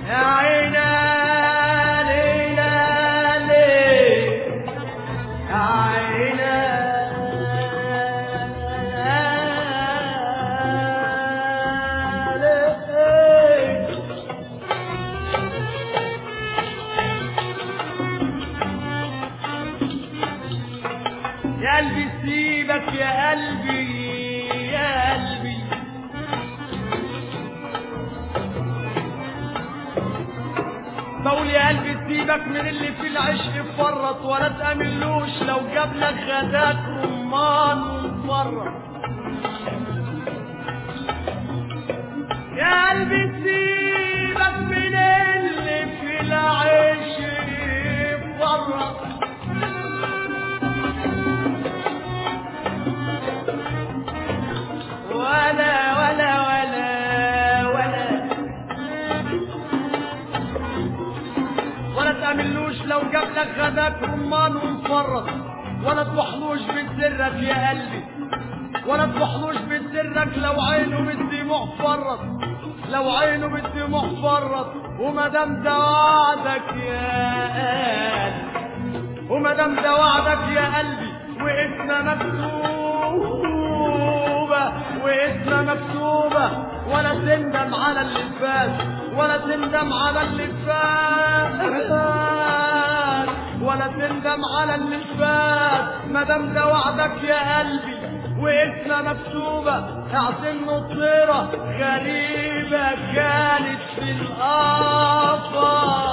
يا عينا ليلى ليه يا عينا ليه يا قلبي سيبك يا قلبي يا قلبي بقول يا قلبي سيبك من اللي في العشق فرط ولا تأملوش لو جاب لك غداك رمان ومفرط يا قلبي سيبك من اللي في العشق فرط ولا ولا ولا ولا ولا تعملوش لو جاب لك غداك رمان ومفرط ولا تبحلوش بسرك يا قلبي ولا تبحلوش بسرك لو عينه بالدموع فرط لو عينه بالدموع فرط وما دام ده وعدك يا قلبي وما دام ده وعدك يا قلبي واسمه مكتوبة واسمه مكتوبة ولا تندم على اللي فات ولا تندم على اللي فات ولا تندم على اللي فات ما دام ده وعدك يا قلبي واسمه مكتوبة اعطيني طيرة غريبة كانت في الآفاق